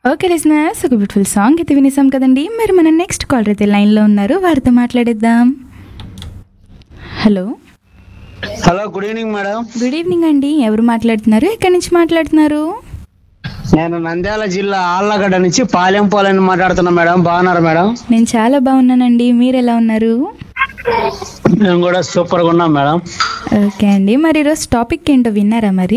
Okay listeners ఒక beautiful song అయితే వినేసాం కదండి మరి మన నెక్స్ట్ కాలర్ అయితే లైన్లో ఉన్నారు వారితో మాట్లాడేద్దాం hello hello good evening madam good evening అండి ఎవరు మాట్లాడుతున్నారు ఎక్కడి నుంచి మాట్లాడుతున్నారు నేను నంద్యాల జిల్లా ఆళ్ళగడ్డ నుంచి పాలెం పోలని మాట్లాడుతున్నా మేడం బాగున్నారు మేడం నేను చాలా బాగున్నానండి మీరు ఎలా ఉన్నారు మేము కూడా సూపర్ గా ఉన్నాం మేడం ఓకే అండి మరి ఈరోజు టాపిక్ ఏంటో విన్నారా మరి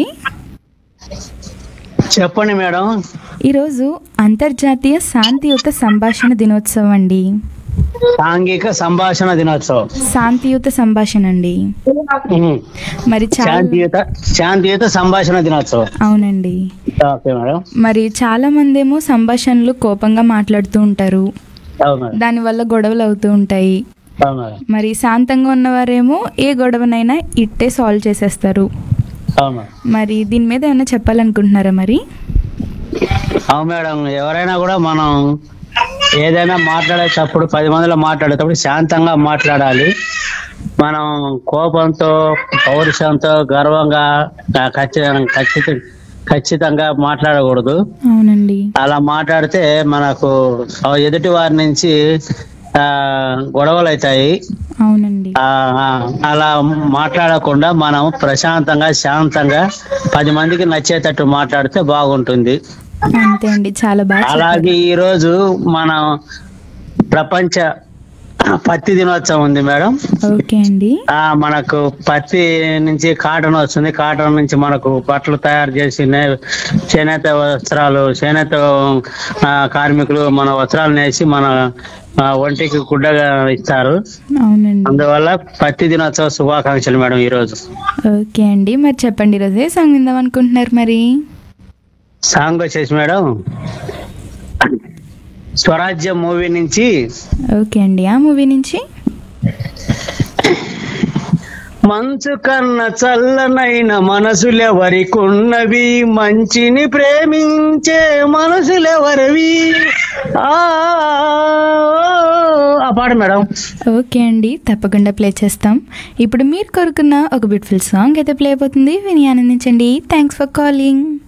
చెప్పండి మేడం ఈరోజు అంతర్జాతీయ శాంతియుత సంభాషణ దినోత్సవం అండి సాంఘిక సంభాషణ దినోత్సవం శాంతియుత సంభాషణ అండి ఉహు. మరి చాలా శాంతియుత శాంతియుత సంభాషణ దినోత్సవం అవునండి ఓకే మేడం మరి చాలా మంది ఏమో సంభాషణలు కోపంగా మాట్లాడుతూ ఉంటారు అవును మేడం దానివల్ల గొడవలు అవుతూ ఉంటాయి అవును మేడం మరి శాంతంగా ఉన్నవారేమో ఏ గొడవనైనా ఇట్టే సాల్వ్ చేసేస్తారు అవును మేడం మరి దీని మీద ఏమైనా చెప్పాలనుకుంటున్నారా మరి అవును మేడం ఎవరైనా కూడా మనం ఏదైనా మాట్లాడేటప్పుడు పది మందిలో మాట్లాడేటప్పుడు శాంతంగా మాట్లాడాలి మనం కోపంతో పౌరుషంతో గర్వంగా ఆ, ఖచ్చితంగా ఖచ్చిత- ఖచ్చితంగా మాట్లాడకూడదు అవునండి అలా మాట్లాడితే మనకు ఆ ఎదుటి వారి నుంచి ఆ గొడవలు అవుతాయి అవునండి ఆ, ఆ, అలా మాట్లాడకుండా మనం ప్రశాంతంగా శాంతంగా పది మందికి నచ్చేటట్టు మాట్లాడితే బాగుంటుంది అంతే అండి చాలా బాగా చెప్పారు. అలాగే ఈ రోజు మనం ప్రపంచ పత్తి దినోత్సవం ఉంది మేడం ఓకే అండి ఆ మనకు పత్తి నుంచి కాటన్ వస్తుంది కాటన్ నుంచి మనకు బట్టలు తయారు చేసి నే- చేనేత వస్త్రాలు చేనేత ఆ, కార్మికులు మన వస్త్రాలు నేసి మన ఆ, ఒంటికి గుడ్డగా ఇస్తారు అవునండి అందువల్ల పత్తి దినోత్సవ శుభాకాంక్షలు మేడం ఈ రోజు ఓకే అండి మరి చెప్పండి ఈరోజు ఏ సాంగ్ విందాం అనుకుంటున్నారు మరి సాంగ్ వచ్చేసి మేడం స్వరాజ్యం మూవీ నుంచి ఓకే అండి ఆ మూవీ నుంచి మంచు కన్న చల్లనైన మనసులెవరికున్నవి మంచిని ప్రేమించే మనసులెవరివి ఆ ఆ పాట మేడం ఓకే అండి తప్పకుండా ప్లే చేస్తాం ఇప్పుడు మీరు కోరుకున్న ఒక బ్యూటిఫుల్ సాంగ్ అయితే ప్లే అయిపోతుంది విని ఆనందించండి థ్యాంక్స్ ఫర్ కాలింగ్